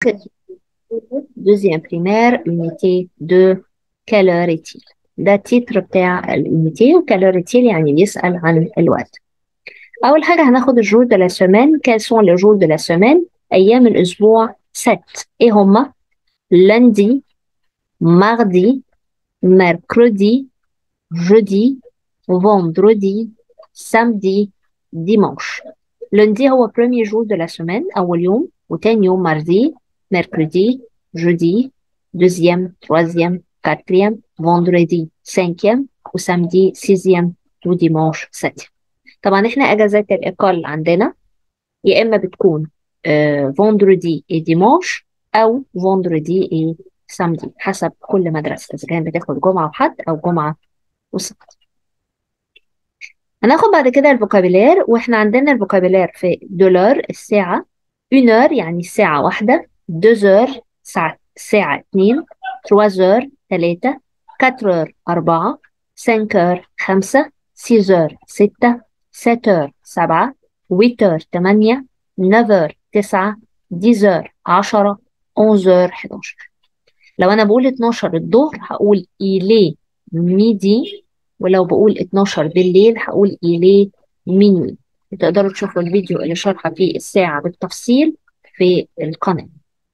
deuxième primaire unité 2 quelle heure est-il ده التتر بتاع الunité و quelle heure est-il يعني بيسأل عن الوقت أول حاجة هناخد الجور de la semaine quels sont les jours de la semaine أيام الأسبوع ست إيه هما lundi mardi mercredi jeudi vendredi samedi dimanche lundi هو premier jour de la semaine أول يوم وتاني يوم mardi mercredi jeudi deuxième troisième quatrième vendredi cinquième وسامدي sixième وديمانش سبتيم طبعا احنا اجازات الاقال عندنا يا اما بتكون فوندردي اي ديمانش او فوندردي اي سامدي حسب كل مدرسه اذا كانت بتاخد جمعه وحد او جمعه وسبت هناخد بعد كده الفوكابيلير واحنا عندنا الفوكابيلير في دولار الساعه اونر يعني الساعه واحده دوزور ساعه ساعه اتنين تروازور تلاتة كاترور أربعة سانكور خمسة سيزور ستة ساتور سبعة ويتور تمانية نافور تسعة ديزور عشرة أونزور حداشر لو أنا بقول اتناشر الظهر هقول إيلي ميدي ولو بقول اتناشر بالليل هقول إيلي مينوي تقدروا تشوفوا الفيديو اللي شرحه فيه الساعة بالتفصيل في القناة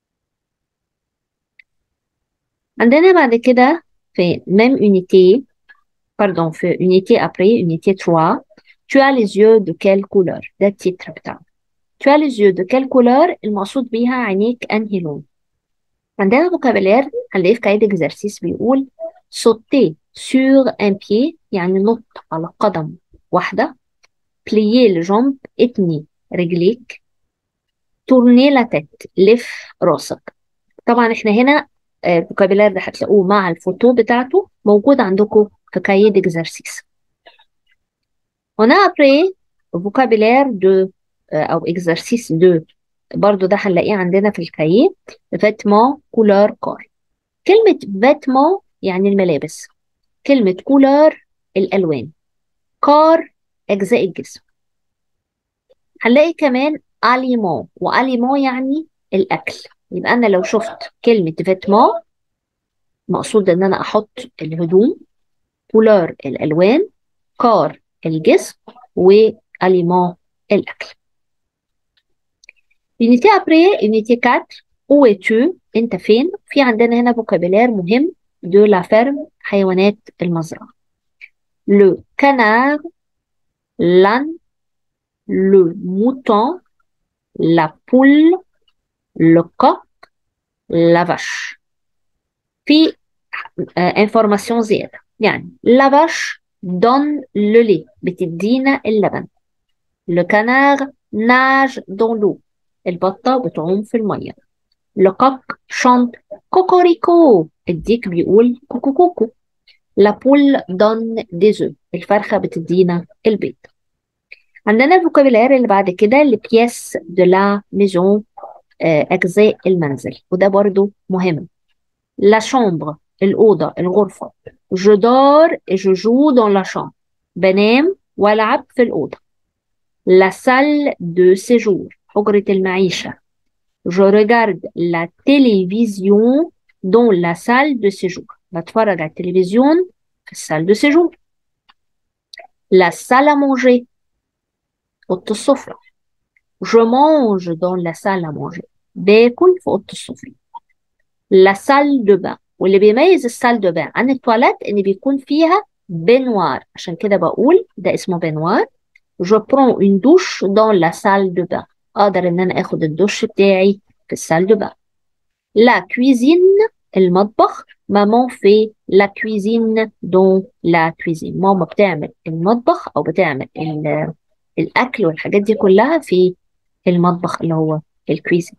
عندنا بعد كده في même unité pardon في unité après unité 3 tu as les yeux de quelle couleur ده التتر بتاعه tu as les yeux de quelle couleur المقصود بيها عينيك انهي لون عندنا فوكابيلير هنلاقيه في قاعدة اكزرسيس بيقول sauter sur un pied يعني نط على قدم واحدة plier le jambe اتني رجليك tourner la tête لف راسك طبعا احنا هنا الفوكابيلار ده هتلاقوه مع الفوتو بتاعته موجود عندكم في كاييه ديكزرسيس هنا ابري فوكابيلار دو او اكزرسيس دو برضو ده هنلاقيه عندنا في الكاييه فيتمون كولور كار كلمة فيتمون يعني الملابس كلمة كولور الألوان كار أجزاء الجسم هنلاقي كمان أليمون وأليمون يعني الأكل يبقى أنا لو شفت كلمة فيتمون مقصود إن أنا أحط الهدوم كولور الألوان كار الجسم وأليمون الأكل يونيتي أبري يونيتي 4 où es-tu أنت فين في عندنا هنا فوكابيلير مهم دو لا فيرم حيوانات المزرعة لو canard l'âne le mouton la poule le coq la vache في انفورماسيون زيادة يعني la vache donne le lait بتدينا اللبن le canard nage dans l'eau البطة بتعوم في المية le coq chante كوكوريكو الديك بيقول كوكو كوكو la poule donne des œufs الفرخة بتدينا البيض عندنا الفوكابيلار اللي بعد كده اللي بياس دو لا ميزون أجزاء المنزل وده برضو مهم لا شامبر الأوضة الغرفة je dors et je joue dans la chambre بنام والعب في الأوضة la salle de séjour حجرة المعيشة je regarde la télévision dans la salle de séjour بتفرج على التلفزيون في السال de séjour la salle à manger أوضة السفرة je mange dans la salle à manger باكل في أوضة السفرة la salle de bain واللي بيميز السال دو بان عن التواليت ان بيكون فيها بنوار عشان كده بقول ده اسمه بنوار je prends une douche dans la salle de bain اقدر ان انا اخد الدش بتاعي في السال دو بان la cuisine المطبخ مامون في لا كويزين دون لا كويزين ماما بتعمل المطبخ او بتعمل الاكل والحاجات دي كلها في المطبخ اللي هو الكويزين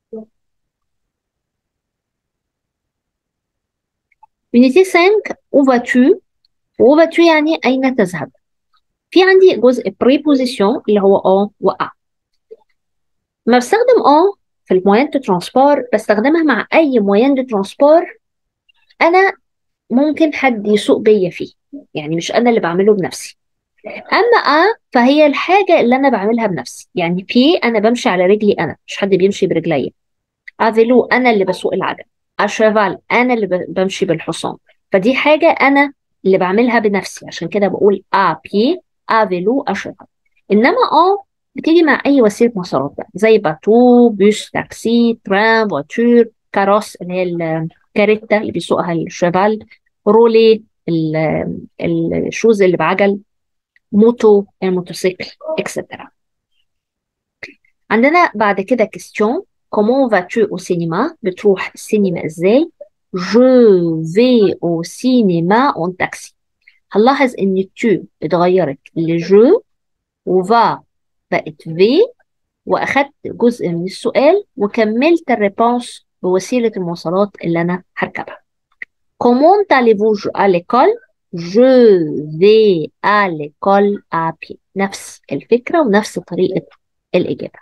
Unité 5 où vas-tu où vas-tu يعني أين تذهب في عندي جزء preposition اللي هو en و a ما بستخدم en في الموين دو ترانسبور بستخدمها مع أي موين دو ترانسبور أنا ممكن حد يسوق بيا فيه يعني مش أنا اللي بعمله بنفسي أما أ فهي الحاجة اللي أنا بعملها بنفسي يعني بي أنا بمشي على رجلي أنا مش حد بيمشي برجليا افيلو انا اللي بسوق العجل اشيفال انا اللي ب- بمشي بالحصان فدي حاجه انا اللي بعملها بنفسي عشان كده بقول ا بي افيلو اشيفال انما اه بتيجي مع اي وسيله مواصلات بقى زي باتو بوس تاكسي ترام فواتور كاروس اللي هي الكاريتا اللي بيسوقها الشيفال رولي ال- الشوز اللي بعجل موتو الموتوسيكل اكسترا عندنا بعد كده كيستيون comment vas-tu au cinéma بتروح السينما ازاي je vais au cinéma en taxi هنلاحظ ان tu اتغيرت لجو وفا بقت في واخدت جزء من السؤال وكملت الريبونس بوسيلة المواصلات اللي انا هركبها comment allez-vous à l'école je vais à l'école à pied نفس الفكرة ونفس طريقة الإجابة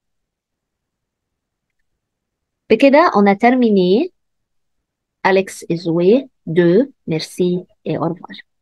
بكده on a terminé Alex et Zoé 2 merci et au revoir